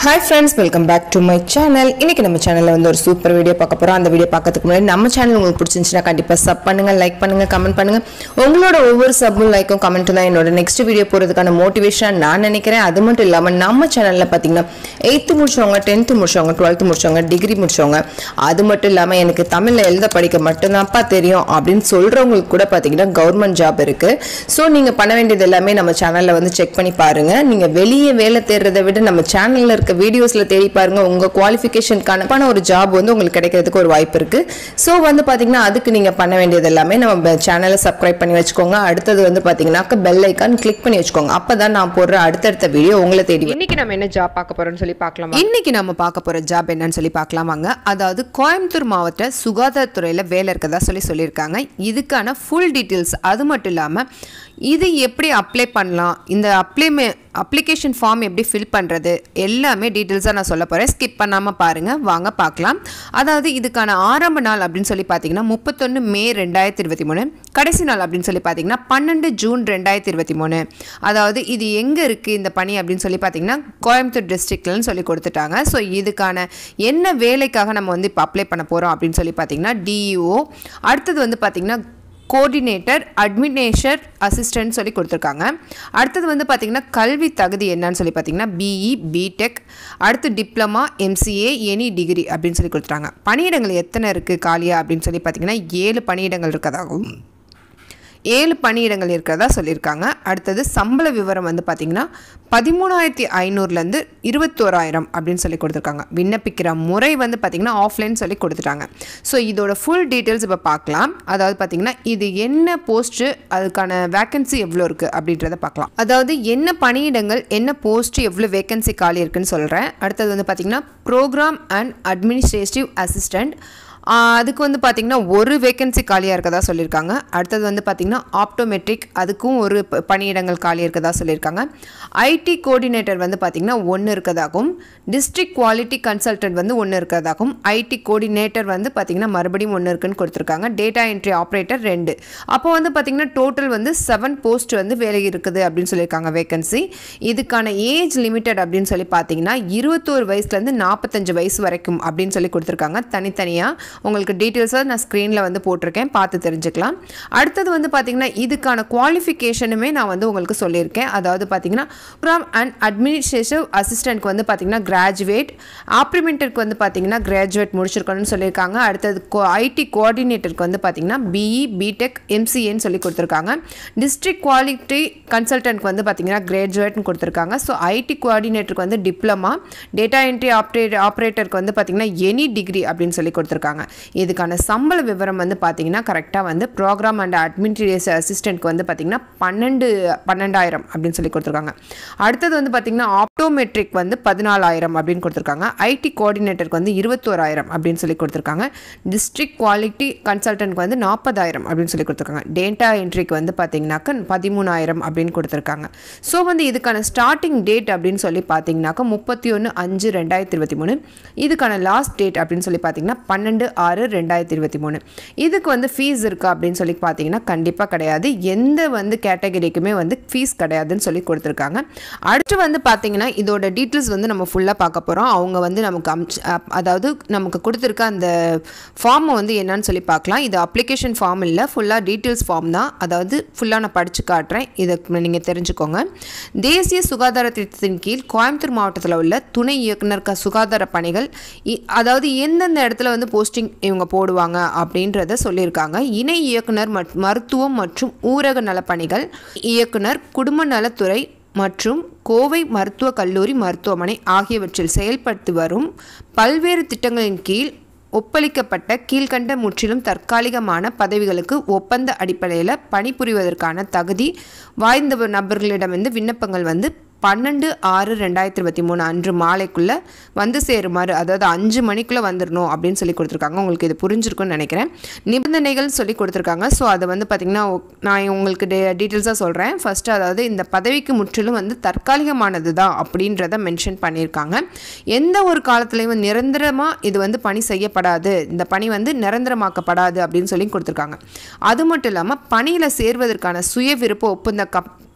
Hi friends welcome back to my channel இன்னைக்கு நம்ம சேனலில் வந்து ஒரு சூப்பர் வீடியோ பார்க்க போகிறோம் அந்த வீடியோ பார்க்கறதுக்கு முன்னாடி நம்ம சேனல் உங்களுக்கு பிடிச்சிருந்துச்சுன்னா கண்டிப்பாக சப் பண்ணுங்க லைக் பண்ணுங்க கமெண்ட் பண்ணுங்க உங்களோட ஒவ்வொரு சப்பும் லைக்கும் கமெண்ட்டும் தான் என்னோட நெக்ஸ்ட் வீடியோ போகிறதுக்கான மோட்டிவேஷன் நான் நினைக்கிறேன் அது மட்டும் இல்லாமல் நம்ம சேனலில் பார்த்தீங்கன்னா எயித்து முடிச்சவங்க டென்த்து முடிச்சவங்க டுவெல்த்து முடிச்சவங்க டிகிரி முடிச்சவங்க அது மட்டும் இல்லாமல் எனக்கு தமிழில் எழுத படிக்க மட்டும்தான்ப்பா தெரியும் அப்படின்னு சொல்கிறவங்களுக்கு கூட பார்த்தீங்கன்னா கவர்மெண்ட் ஜாப் இருக்குது ஸோ நீங்கள் பண்ண வேண்டியது எல்லாமே நம்ம சேனலில் வந்து செக் பண்ணி பாருங்க நீங்கள் வெளியே வேலை தேடுறதை விட நம்ம சேனலில் இருக்க வீடியோஸில் தேடி பாருங்க உங்கள் குவாலிஃபிகேஷனுக்கான ஒரு ஜாப் வந்து உங்களுக்கு கிடைக்கிறதுக்கு ஒரு வாய்ப்பு இருக்கு ஸோ வந்து பார்த்தீங்கன்னா அதுக்கு நீங்கள் பண்ண வேண்டியது எல்லாமே நம்ம சேனலை சப்ஸ்கிரைப் பண்ணி வச்சுக்கோங்க அடுத்தது வந்து பார்த்தீங்கன்னாக்க பெல் ஐக்கான் கிளிக் பண்ணி வச்சுக்கோங்க அப்போ தான் நான் போடுற அடுத்தடுத்த வீடியோ உங்களை தேடி வரும். இன்னைக்கு நம்ம என்ன ஜாப் பார்க்க போறோம்னு சொல்லி பார்க்கலாம் இன்னைக்கு நம்ம பார்க்க போற ஜாப் என்னன்னு சொல்லி பார்க்கலாம் வாங்க அதாவது கோயம்புத்தூர் மாவட்ட சுகாதாரத்துறையில வேலை இருக்கதா சொல்லி சொல்லியிருக்காங்க இதுக்கான ஃபுல் டீட்டெயில்ஸ் அது மட்டும் இல்லாம இது எப்படி அப்ளை பண்ணலாம் இந்த அப்ளை அப்ளிகேஷன் ஃபார்ம் எப்படி ஃபில் பண்ணுறது எல்லாமே டீட்டெயில்ஸாக நான் சொல்ல போகிறேன் ஸ்கிப் பண்ணாமல் பாருங்கள் வாங்க பார்க்கலாம் அதாவது இதுக்கான ஆரம்ப நாள் அப்படின்னு சொல்லி பார்த்தீங்கன்னா முப்பத்தொன்று மே ரெண்டாயிரத்தி இருபத்தி மூணு கடைசி நாள் அப்படின்னு சொல்லி பார்த்தீங்கன்னா பன்னெண்டு ஜூன் ரெண்டாயிரத்தி இருபத்தி மூணு அதாவது இது எங்கே இருக்குது இந்த பணி அப்படின்னு சொல்லி பார்த்தீங்கன்னா கோயம்புத்தூர் டிஸ்ட்ரிக்ட்லன்னு சொல்லி கொடுத்துட்டாங்க ஸோ இதுக்கான என்ன வேலைக்காக நம்ம வந்து இப்போ அப்ளை பண்ண போகிறோம் அப்படின்னு சொல்லி பார்த்தீங்கன்னா டிஇஓ அடுத்தது வந்து பார்த்தீங்கன்னா கோஆர்டினேட்டர் அட்மினேஷர் அசிஸ்டன்ட் சொல்லி கொடுத்துருக்காங்க அடுத்தது வந்து பார்த்திங்கன்னா கல்வி தகுதி என்னன்னு சொல்லி பார்த்தீங்கன்னா பிஇ பிடெக் அடுத்து டிப்ளமா எம்சிஏ எனி டிகிரி அப்படின்னு சொல்லி கொடுத்துட்டாங்க பணியிடங்கள் எத்தனை இருக்குது காலியா அப்படின்னு சொல்லி பார்த்தீங்கன்னா ஏழு பணியிடங்கள் இருக்கதாகவும் ஏழு பணியிடங்கள் இருக்கிறதா சொல்லியிருக்காங்க அடுத்தது சம்பள விவரம் வந்து பார்த்திங்கன்னா பதிமூணாயிரத்தி ஐநூறுலேருந்து இருபத்தோராயிரம் அப்படின்னு சொல்லி கொடுத்துருக்காங்க விண்ணப்பிக்கிற முறை வந்து பார்த்திங்கன்னா ஆஃப்லைன் சொல்லி கொடுத்துட்டாங்க ஸோ இதோட ஃபுல் டீட்டெயில்ஸ் இப்போ பார்க்கலாம் அதாவது பார்த்திங்கன்னா இது என்ன போஸ்ட்டு அதுக்கான வேக்கன்சி எவ்வளோ இருக்குது அப்படின்றத பார்க்கலாம் அதாவது என்ன பணியிடங்கள் என்ன போஸ்ட்டு எவ்வளோ வேக்கன்சி காலி இருக்குன்னு சொல்கிறேன் அடுத்தது வந்து பார்த்திங்கன்னா ப்ரோக்ராம் அண்ட் அட்மினிஸ்ட்ரேட்டிவ் அசிஸ்டண்ட் அதுக்கு வந்து பார்த்திங்கன்னா ஒரு வேக்கன்சி காலியாக இருக்கதா சொல்லியிருக்காங்க அடுத்தது வந்து பார்த்திங்கன்னா ஆப்டோமெட்ரிக் அதுக்கும் ஒரு ப- பணியிடங்கள் காலி இருக்கதா சொல்லியிருக்காங்க ஐடி கோஆர்டினேட்டர் வந்து பார்த்திங்கன்னா ஒன்று இருக்கதாகவும் டிஸ்ட்ரிக்ட் குவாலிட்டி கன்சல்டன்ட் வந்து ஒன்று இருக்கதாகவும் ஐடி கோஆர்டினேட்டர் வந்து பார்த்திங்கன்னா மறுபடியும் ஒன்று இருக்குன்னு கொடுத்துருக்காங்க டேட்டா என்ட்ரி ஆப்ரேட்டர் ரெண்டு அப்போ வந்து பார்த்திங்கன்னா டோட்டல் வந்து செவன் போஸ்ட் வந்து வேலை இருக்குது அப்படின்னு சொல்லியிருக்காங்க வேகன்சி இதுக்கான ஏஜ் லிமிட்டட் அப்படின்னு சொல்லி பார்த்தீங்கன்னா இருபத்தோரு வயசுலேருந்து நாற்பத்தஞ்சு வயசு வரைக்கும் அப்படின்னு சொல்லி கொடுத்துருக்காங்க தனித்தனியாக உங்களுக்கு டீட்டெயில்ஸாக நான் ஸ்க்ரீனில் வந்து போட்டிருக்கேன் பார்த்து தெரிஞ்சுக்கலாம் அடுத்தது வந்து பார்த்திங்கன்னா இதுக்கான குவாலிஃபிகேஷனுமே நான் வந்து உங்களுக்கு சொல்லியிருக்கேன் அதாவது பார்த்திங்கன்னா ப்ரோக்ராம் அண்ட் அட்மினிஸ்ட்ரேட்டிவ் அசிஸ்டன்ட்க்கு வந்து பார்த்திங்கன்னா கிராஜுவேட் ஆப்ரிமெண்டருக்கு வந்து பார்த்திங்கன்னா கிராஜுவேட் முடிச்சிருக்கணும்னு சொல்லியிருக்காங்க அடுத்தது ஐடி கோஆர்டினேட்டருக்கு வந்து பார்த்திங்கன்னா பிஇ பிடெக் எம்சிஏன்னு சொல்லி கொடுத்துருக்காங்க டிஸ்ட்ரிக்ட் குவாலிட்டி கன்சல்டன்ட்க்கு வந்து பார்த்திங்கன்னா கிராஜுவேட்னு கொடுத்துருக்காங்க ஸோ ஐடி கோஆர்டினேட்டருக்கு வந்து டிப்ளமா டேட்டா என்ட்ரி ஆப்ரேட் ஆப்ரேட்டருக்கு வந்து பார்த்திங்கன்னா எனி டிகிரி அப்படின்னு சொல்லி கொடுத்துருக்காங்க இதுக்கான சம்பள விவரம் வந்து பார்த்திங்கன்னா கரெக்டாக வந்து ப்ரோக்ராம் அண்ட் அட்மினிஸ்ட்ரேஷன் அசிஸ்டன்ட்க்கு வந்து பார்த்திங்கன்னா பன்னெண்டு பன்னெண்டாயிரம் அப்படின்னு சொல்லி கொடுத்துருக்காங்க அடுத்தது வந்து பார்த்திங்கன்னா ஆப்டோமெட்ரிக் வந்து பதினாலாயிரம் அப்படின்னு கொடுத்துருக்காங்க ஐடி கோஆர்டினேட்டருக்கு வந்து இருபத்தோராயிரம் அப்படின்னு சொல்லி கொடுத்துருக்காங்க டிஸ்ட்ரிக்ட் குவாலிட்டி கன்சல்டன்ட்க்கு வந்து நாற்பதாயிரம் அப்படின்னு சொல்லி கொடுத்துருக்காங்க டேட்டா என்ட்ரிக்கு வந்து பார்த்தீங்கன்னாக்க பதிமூணாயிரம் அப்படின்னு கொடுத்துருக்காங்க ஸோ வந்து இதுக்கான ஸ்டார்டிங் டேட் அப்படின்னு சொல்லி பார்த்தீங்கன்னாக்க முப்பத்தி ஒன்று அஞ்சு ரெண்டாயிரத்தி இருபத்தி மூணு இதுக்கான லாஸ்ட் டேட் அப்படின்னு சொல்லி பார்த்தீங்கன்னா பன்னெண்டு ஆறு ரெண்டாயிரத்தி இருபத்தி மூணு இதுக்கு வந்து ஃபீஸ் இருக்கா அப்படின்னு சொல்லி பார்த்தீங்கன்னா கண்டிப்பாக கிடையாது எந்த வந்து கேட்டகரிக்குமே வந்து ஃபீஸ் கிடையாதுன்னு சொல்லி கொடுத்துருக்காங்க அடுத்து வந்து பார்த்தீங்கன்னா இதோட டீட்டெயில்ஸ் வந்து நம்ம ஃபுல்லாக பார்க்க போகிறோம் அவங்க வந்து நமக்கு அம்ச் அப்- அதாவது நமக்கு கொடுத்துருக்க அந்த ஃபார்மை வந்து என்னன்னு சொல்லி பார்க்கலாம் இது அப்ளிகேஷன் ஃபார்ம் இல்லை ஃபுல்லாக டீட்டெயில்ஸ் ஃபார்ம் தான் அதாவது ஃபுல்லாக நான் படித்து காட்டுறேன் இதை நீங்கள் தெரிஞ்சுக்கோங்க தேசிய சுகாதார திட்டத்தின் கீழ் கோயம்புத்தூர் மாவட்டத்தில் உள்ள துணை இயக்குனர் க சுகாதார பணிகள் இ- அதாவது எந்தெந்த இடத்துல வந்து போஸ்டிங் இவங்க போடுவாங்க அப்படின்றத சொல்லியிருக்காங்க இணை இயக்குனர் மற்- மருத்துவம் மற்றும் ஊரக நலப்பணிகள் இயக்குனர் குடும்ப நலத்துறை மற்றும் கோவை மருத்துவக் கல்லூரி மருத்துவமனை ஆகியவற்றில் செயல்படுத்தி வரும் பல்வேறு திட்டங்களின் கீழ் ஒப்பளிக்கப்பட்ட கீழ்கண்ட முற்றிலும் தற்காலிகமான பதவிகளுக்கு ஒப்பந்த அடிப்படையில் பணிபுரிவதற்கான தகுதி வாய்ந்த நபர்களிடமிருந்து விண்ணப்பங்கள் வந்து பன்னெண்டு ஆறு ரெண்டாயிரத்தி இருபத்தி மூணு அன்று மாலைக்குள்ளே வந்து சேருமாறு அதாவது அஞ்சு மணிக்குள்ளே வந்துடணும் அப்படின்னு சொல்லி கொடுத்துருக்காங்க உங்களுக்கு இது புரிஞ்சிருக்கும்னு நினைக்கிறேன் நிபந்தனைகள் சொல்லி கொடுத்துருக்காங்க ஸோ அதை வந்து பார்த்திங்கன்னா நான் உங்களுக்கு டே டீட்டெயில்ஸாக சொல்கிறேன் ஃபஸ்ட்டு அதாவது இந்த பதவிக்கு முற்றிலும் வந்து தற்காலிகமானது தான் அப்படின்றத மென்ஷன் பண்ணியிருக்காங்க எந்த ஒரு காலத்துலேயும் நிரந்தரமாக இது வந்து பணி செய்யப்படாது இந்த பணி வந்து நிரந்தரமாக்கப்படாது அப்படின்னு சொல்லி கொடுத்துருக்காங்க அது மட்டும் இல்லாமல் பணியில் சேர்வதற்கான சுய விருப்ப ஒப்பந்த கப்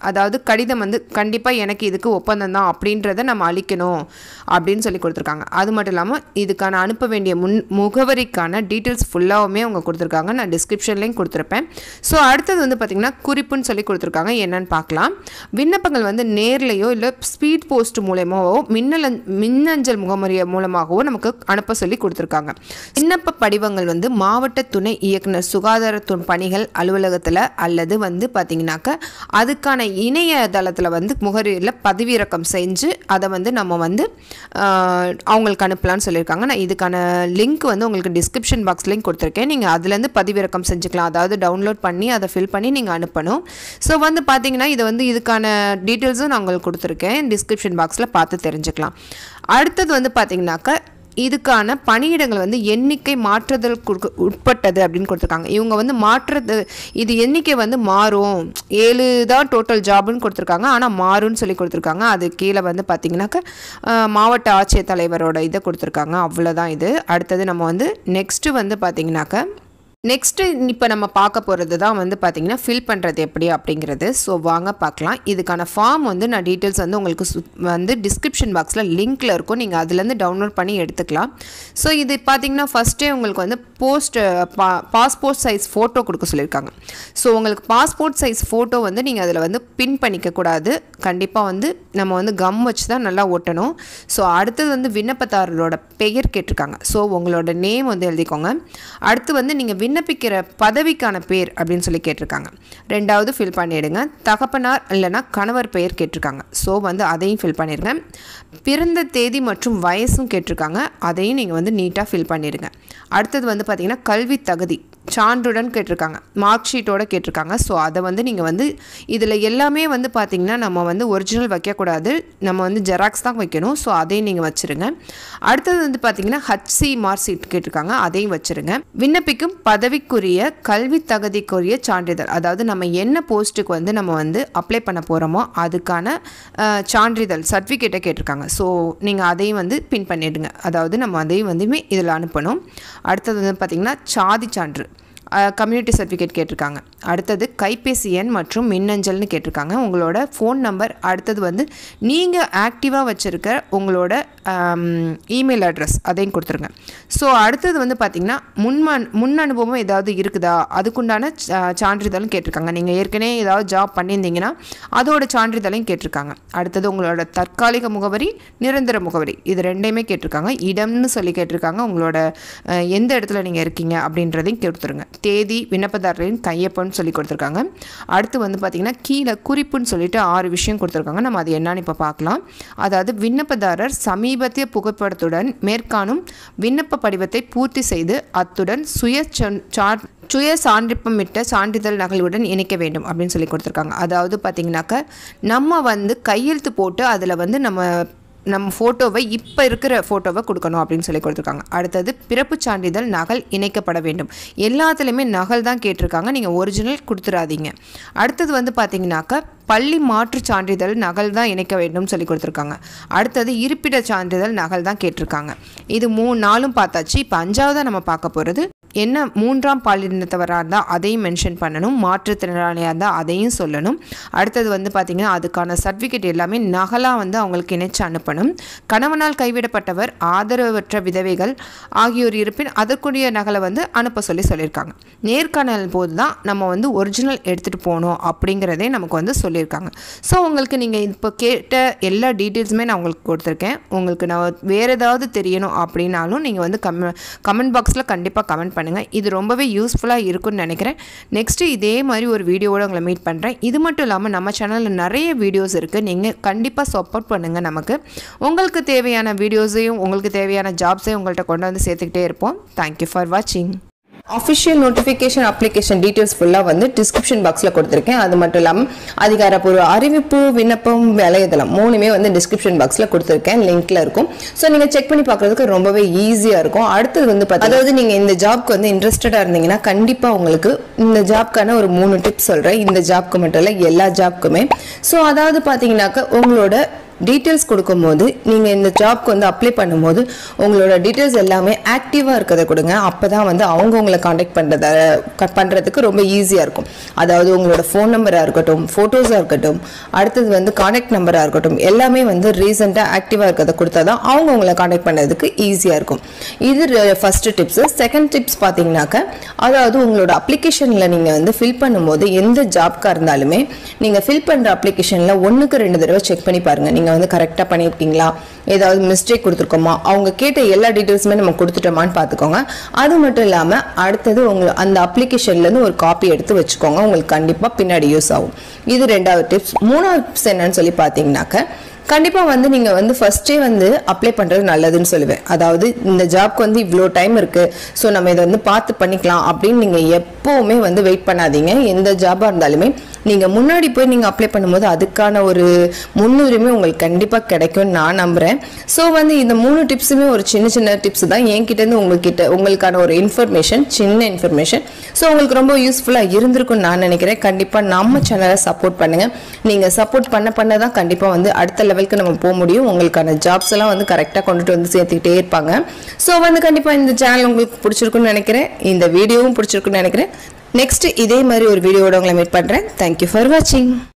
அதாவது கடிதம் வந்து கண்டிப்பாக எனக்கு இதுக்கு ஒப்பந்தம் தான் அப்படின்றத நம்ம அளிக்கணும் அப்படின்னு சொல்லி கொடுத்துருக்காங்க அது மட்டும் இல்லாமல் இதுக்கான அனுப்ப வேண்டிய முன் முகவரிக்கான டீட்டெயில்ஸ் ஃபுல்லாகவுமே அவங்க கொடுத்துருக்காங்க நான் டிஸ்கிரிப்ஷன்லேயும் கொடுத்துருப்பேன் ஸோ அடுத்தது வந்து பார்த்திங்கன்னா குறிப்புன்னு சொல்லி கொடுத்துருக்காங்க என்னன்னு பார்க்கலாம் விண்ணப்பங்கள் வந்து நேர்லையோ இல்லை ஸ்பீட் போஸ்ட் மூலயமாவோ மின்னல மின்னஞ்சல் முகமுறைய மூலமாகவோ நமக்கு அனுப்ப சொல்லி கொடுத்துருக்காங்க விண்ணப்ப படிவங்கள் வந்து மாவட்ட துணை இயக்குனர் சுகாதார து- பணிகள் அலுவலகத்தில் அல்லது வந்து பார்த்திங்கனாக்க அதுக்கான இணையதளத்தில் வந்து முகவரியில் பதிவிறக்கம் செஞ்சு அதை வந்து நம்ம வந்து ஆஹ், அவங்களுக்கு அனுப்பலாம்னு சொல்லியிருக்காங்க நான் இதுக்கான லிங்க் வந்து உங்களுக்கு டிஸ்கிரிப்ஷன் பாக்ஸ் லிங்க் கொடுத்துருக்கேன் நீங்கள் அதுலேருந்து பதிவிறக்கம் செஞ்சுக்கலாம் அதாவது டவுன்லோட் பண்ணி அதை ஃபில் பண்ணி நீங்கள் அனுப்பணும் ஸோ வந்து பார்த்தீங்கன்னா இது வந்து இதுக்கான டீட்டெயில்ஸும் நான் உங்களுக்கு கொடுத்துருக்கேன் டிஸ்கிரிப்ஷன் பாக்ஸில் பார்த்து தெரிஞ்சுக்கலாம் அடுத்தது வந்து பார்த்தீங்கன்னாக்கா இதுக்கான பணியிடங்கள் வந்து எண்ணிக்கை மாற்றுதல் கொடுக்க உட்பட்டது அப்படின்னு கொடுத்துருக்காங்க இவங்க வந்து மாற்றுறது இது எண்ணிக்கை வந்து மாறும் ஏழு தான் டோட்டல் ஜாப்னு கொடுத்துருக்காங்க ஆனால் மாறும்னு சொல்லி கொடுத்துருக்காங்க அது கீழே வந்து பார்த்தீங்கன்னாக்கா அஹ், மாவட்ட ஆட்சியர் தலைவரோட இதை கொடுத்துருக்காங்க அவ்வளோதான் இது அடுத்தது நம்ம வந்து நெக்ஸ்ட்டு வந்து பார்த்தீங்கன்னாக்கா நெக்ஸ்ட்டு இப்போ நம்ம பார்க்க போகிறது தான் வந்து பார்த்திங்கன்னா ஃபில் பண்ணுறது எப்படி அப்படிங்கிறது ஸோ வாங்க பார்க்கலாம் இதுக்கான ஃபார்ம் வந்து நான் டீட்டெயில்ஸ் வந்து உங்களுக்கு சு வந்து டிஸ்கிரிப்ஷன் பாக்ஸில் லிங்க்கில் இருக்கும் நீங்கள் அதுலேருந்து டவுன்லோட் பண்ணி எடுத்துக்கலாம் ஸோ இது பார்த்தீங்கன்னா ஃபஸ்ட்டே உங்களுக்கு வந்து போஸ்ட் பா பாஸ்போர்ட் சைஸ் ஃபோட்டோ கொடுக்க சொல்லியிருக்காங்க ஸோ உங்களுக்கு பாஸ்போர்ட் சைஸ் ஃபோட்டோ வந்து நீங்கள் அதில் வந்து பின் பண்ணிக்க கூடாது கண்டிப்பாக வந்து நம்ம வந்து கம் வச்சு தான் நல்லா ஒட்டணும் ஸோ அடுத்தது வந்து விண்ணப்பதாரரோட பெயர் கேட்டிருக்காங்க ஸோ உங்களோட நேம் வந்து எழுதிக்கோங்க அடுத்து வந்து நீங்கள் விண்ணப்பிக்கிற பதவிக்கான பேர் அப்படின்னு சொல்லி கேட்டிருக்காங்க ரெண்டாவது ஃபில் பண்ணிடுங்க தகப்பனார் இல்லைன்னா கணவர் பெயர் கேட்டிருக்காங்க ஸோ வந்து அதையும் ஃபில் பண்ணிடுங்க பிறந்த தேதி மற்றும் வயசும் கேட்டிருக்காங்க அதையும் நீங்கள் வந்து நீட்டாக ஃபில் பண்ணிடுங்க அடுத்தது வந்து பார்த்தீங்கன்னா கல்வி தகுதி சான்றுடன் கேட்டிருக்காங்க மார்க் ஷீட்டோட கேட்டிருக்காங்க ஸோ அதை வந்து நீங்கள் வந்து இதில் எல்லாமே வந்து பார்த்தீங்கன்னா நம்ம வந்து ஒரிஜினல் வைக்கக்கூடாது நம்ம வந்து ஜெராக்ஸ் தான் வைக்கணும் ஸோ அதையும் நீங்கள் வச்சுருங்க அடுத்தது வந்து பார்த்தீங்கன்னா ஹச்சி மார்க் ஷீட் கேட்டிருக்காங்க அதையும் வச்சுருங்க விண்ணப்பிக்கும் பதவிக்குரிய கல்வி தகுதிக்குரிய சான்றிதழ் அதாவது நம்ம என்ன போஸ்ட்டுக்கு வந்து நம்ம வந்து அப்ளை பண்ண போகிறோமோ அதுக்கான அஹ், சான்றிதழ் சர்டிஃபிகேட்டை கேட்டிருக்காங்க ஸோ நீங்கள் அதையும் வந்து பின் பண்ணிடுங்க அதாவது நம்ம அதையும் வந்துமே இதில் அனுப்பணும் அடுத்தது வந்து பார்த்திங்கன்னா சாதி சான்று கம்யூனிட்டி சர்டிஃபிகேட் கேட்டிருக்காங்க அடுத்தது கைபேசி எண் மற்றும் மின்னஞ்சல்னு கேட்டிருக்காங்க உங்களோட ஃபோன் நம்பர் அடுத்தது வந்து நீங்கள் ஆக்டிவாக வச்சுருக்க உங்களோட இமெயில் அட்ரஸ் அதையும் கொடுத்துருங்க ஸோ அடுத்தது வந்து பார்த்திங்கன்னா முன்மன் முன் அனுபவம் ஏதாவது இருக்குதா அதுக்குண்டான சா- சான்றிதழும் கேட்டிருக்காங்க நீங்கள் ஏற்கனவே ஏதாவது ஜாப் பண்ணியிருந்தீங்கன்னா அதோட சான்றிதழையும் கேட்டிருக்காங்க அடுத்தது உங்களோட தற்காலிக முகவரி நிரந்தர முகவரி இது ரெண்டையுமே கேட்டிருக்காங்க இடம்னு சொல்லி கேட்டிருக்காங்க உங்களோட அஹ், எந்த இடத்துல நீங்கள் இருக்கீங்க அப்படின்றதையும் கொடுத்துருங்க தேதி விண்ணப்பதாரரின் கையொப்பம்னு சொல்லி கொடுத்துருக்காங்க அடுத்து வந்து பார்த்திங்கன்னா கீழே குறிப்புன்னு சொல்லிட்டு ஆறு விஷயம் கொடுத்துருக்காங்க நம்ம அது என்னன்னு இப்போ பார்க்கலாம் அதாவது விண்ணப்பதாரர் சமீபத்திய புகைப்படத்துடன் மேற்காணும் விண்ணப்ப படிவத்தை பூர்த்தி செய்து அத்துடன் சுய சொன்- சார் சுய சான்றிப்பமிட்ட சான்றிதழ் நகலுடன் இணைக்க வேண்டும் அப்படின்னு சொல்லி கொடுத்துருக்காங்க அதாவது பார்த்திங்கனாக்கா நம்ம வந்து கையெழுத்து போட்டு அதில் வந்து நம்ம நம்ம ஃபோட்டோவை இப்போ இருக்கிற ஃபோட்டோவை கொடுக்கணும் அப்படின்னு சொல்லி கொடுத்துருக்காங்க அடுத்தது பிறப்புச் சான்றிதழ் நகல் இணைக்கப்பட வேண்டும் எல்லாத்துலேயுமே நகல் தான் கேட்டிருக்காங்க நீங்கள் ஒரிஜினல் கொடுத்துடாதீங்க அடுத்தது வந்து பார்த்தீங்கன்னாக்கா பள்ளி மாற்றுச் சான்றிதழ் நகல் தான் இணைக்க வேண்டும்னு சொல்லி கொடுத்துருக்காங்க அடுத்தது இருப்பிட சான்றிதழ் நகல் தான் கேட்டிருக்காங்க இது மூ நாலும் பார்த்தாச்சு இப்போ அஞ்சாவதாக நம்ம பார்க்க போகிறது என்ன மூன்றாம் பாலினத்தவராக இருந்தால் அதையும் மென்ஷன் பண்ணணும் மாற்றுத்திறனாளியாக இருந்தால் அதையும் சொல்லணும் அடுத்தது வந்து பார்த்திங்கன்னா அதுக்கான சர்டிஃபிகேட் எல்லாமே நகலாக வந்து அவங்களுக்கு இணைச்சு அனுப்பணும் கணவனால் கைவிடப்பட்டவர் ஆதரவற்ற விதவைகள் ஆகியோர் இருப்பின் அதற்குரிய நகலை வந்து அனுப்ப சொல்லி சொல்லியிருக்காங்க நேர்காணல் போது தான் நம்ம வந்து ஒரிஜினல் எடுத்துகிட்டு போகணும் அப்படிங்கிறதே நமக்கு வந்து சொல்லியிருக்காங்க ஸோ உங்களுக்கு நீங்கள் இப்போ கேட்ட எல்லா டீட்டெயில்ஸுமே நான் உங்களுக்கு கொடுத்துருக்கேன் உங்களுக்கு நான் வேறு ஏதாவது தெரியணும் அப்படின்னாலும் நீங்கள் வந்து கமெ கமெண்ட் பாக்ஸில் கண்டிப்பாக கமெண்ட் பண்ணுங்கள் இது ரொம்பவே யூஸ்ஃபுல்லாக இருக்கும்னு நினைக்கிறேன் நெக்ஸ்ட்டு இதே மாதிரி ஒரு வீடியோவோட உங்களை மீட் பண்ணுறேன் இது மட்டும் இல்லாமல் நம்ம சேனலில் நிறைய வீடியோஸ் இருக்குது நீங்கள் கண்டிப்பாக சப்போர்ட் பண்ணுங்கள் நமக்கு உங்களுக்கு தேவையான வீடியோஸையும் உங்களுக்கு தேவையான ஜாப்ஸையும் உங்கள்கிட்ட கொண்டு வந்து சேர்த்துக்கிட்டே இருப்போம் தேங்க்யூ ஃபார் வாட்சிங் அஃபிஷியல் நோட்டிஃபிகேஷன் அப்ளிகேஷன் டீட்டெயில்ஸ் ஃபுல்லாக வந்து டிஸ்கிரிப்ஷன் பாக்ஸில் கொடுத்துருக்கேன் அது மட்டும் இல்லாமல் அதிகாரப்பூர்வ அறிவிப்பு விண்ணப்பம் வலையதளம் மூணுமே வந்து டிஸ்கிரிப்ஷன் பாக்ஸில் கொடுத்துருக்கேன் லிங்க்ல இருக்கும் ஸோ நீங்கள் செக் பண்ணி பார்க்குறதுக்கு ரொம்பவே ஈஸியாக இருக்கும் அடுத்தது வந்து பார்த்தா அதாவது நீங்கள் இந்த ஜாப்க்கு வந்து இன்ட்ரெஸ்டடாக இருந்தீங்கன்னா கண்டிப்பாக உங்களுக்கு இந்த ஜாப்க்கான ஒரு மூணு டிப்ஸ் சொல்கிறேன் இந்த ஜாப்க்கு மட்டும் இல்லை எல்லா ஜாப்க்குமே ஸோ அதாவது பார்த்தீங்கன்னாக்க உங்களோட டீட்டெயில்ஸ் கொடுக்கும்போது நீங்கள் இந்த ஜாப்க்கு வந்து அப்ளை பண்ணும்போது உங்களோட டீட்டெயில்ஸ் எல்லாமே ஆக்டிவாக இருக்கிறத கொடுங்க அப்போ தான் வந்து அவங்க உங்களை காண்டாக்ட் பண்ணுறத பண்ணுறதுக்கு ரொம்ப ஈஸியாக இருக்கும் அதாவது உங்களோட ஃபோன் நம்பராக இருக்கட்டும் ஃபோட்டோஸாக இருக்கட்டும் அடுத்தது வந்து காண்டாக்ட் நம்பராக இருக்கட்டும் எல்லாமே வந்து ரீசெண்டாக ஆக்டிவாக இருக்கிறத கொடுத்தா தான் அவங்க உங்களை காண்டாக்ட் பண்ணுறதுக்கு ஈஸியாக இருக்கும் இது ஃபஸ்ட்டு டிப்ஸு செகண்ட் டிப்ஸ் பார்த்தீங்கன்னாக்க அதாவது உங்களோட அப்ளிகேஷனில் நீங்கள் வந்து ஃபில் பண்ணும்போது எந்த ஜாப்க்காக இருந்தாலுமே நீங்கள் ஃபில் பண்ணுற அப்ளிகேஷனில் ஒன்றுக்கு ரெண்டு தடவை செக் பண்ணி பாருங்கள் நீங்கள் வந்து கரெக்டாக பண்ணியிருக்கீங்களா ஏதாவது மிஸ்டேக் கொடுத்துருக்கோமா அவங்க கேட்ட எல்லா டீட்டெயில்ஸுமே நம்ம கொடுத்துட்டோமான்னு பார்த்துக்கோங்க அது மட்டும் இல்லாமல் அடுத்தது உங்கள் அந்த அப்ளிகேஷன்லேருந்து ஒரு காப்பி எடுத்து வச்சுக்கோங்க உங்களுக்கு கண்டிப்பாக பின்னாடி யூஸ் ஆகும் இது ரெண்டாவது டிப்ஸ் மூணாவது டிப்ஸ் என்னன்னு சொல்லி பார்த்தீங்கன்னாக்க கண்டிப்பாக வந்து நீங்கள் வந்து ஃபஸ்ட்டே வந்து அப்ளை பண்ணுறது நல்லதுன்னு சொல்லுவேன் அதாவது இந்த ஜாப்க்கு வந்து இவ்வளோ டைம் இருக்குது ஸோ நம்ம இதை வந்து பார்த்து பண்ணிக்கலாம் அப்படின்னு நீங்கள் எப்போவுமே வந்து வெயிட் பண்ணாதீங்க எந்த ஜாபாக இருந்தாலுமே நீங்கள் முன்னாடி போய் நீங்கள் அப்ளை பண்ணும்போது அதுக்கான ஒரு முன்னுரிமை உங்களுக்கு கண்டிப்பாக கிடைக்கும்னு நான் நம்புகிறேன் ஸோ வந்து இந்த மூணு டிப்ஸுமே ஒரு சின்ன சின்ன டிப்ஸ் தான் என்கிட்டேருந்து உங்ககிட்ட உங்களுக்கான ஒரு இன்ஃபர்மேஷன் சின்ன இன்ஃபர்மேஷன் ஸோ உங்களுக்கு ரொம்ப யூஸ்ஃபுல்லாக இருந்திருக்கும்னு நான் நினைக்கிறேன் கண்டிப்பாக நம்ம சேனலை சப்போர்ட் பண்ணுங்கள் நீங்கள் சப்போர்ட் பண்ண பண்ண தான் கண்டிப்பாக வந்து அடுத்த லெவலுக்கு நம்ம போக முடியும் உங்களுக்கான ஜாப்ஸ் எல்லாம் வந்து கரெக்டாக கொண்டுட்டு வந்து சேர்த்துக்கிட்டே இருப்பாங்க ஸோ வந்து கண்டிப்பாக இந்த சேனல் உங்களுக்கு பிடிச்சிருக்குன்னு நினைக்கிறேன் இந்த வீடியோவும் பிடிச்சிருக்குன்னு நினைக்கிறேன் நெக்ஸ்ட் இதே மாதிரி ஒரு வீடியோட உங்களை மீட் பண்ணுறேன் தேங்க்யூ ஃபார் வாட்சிங்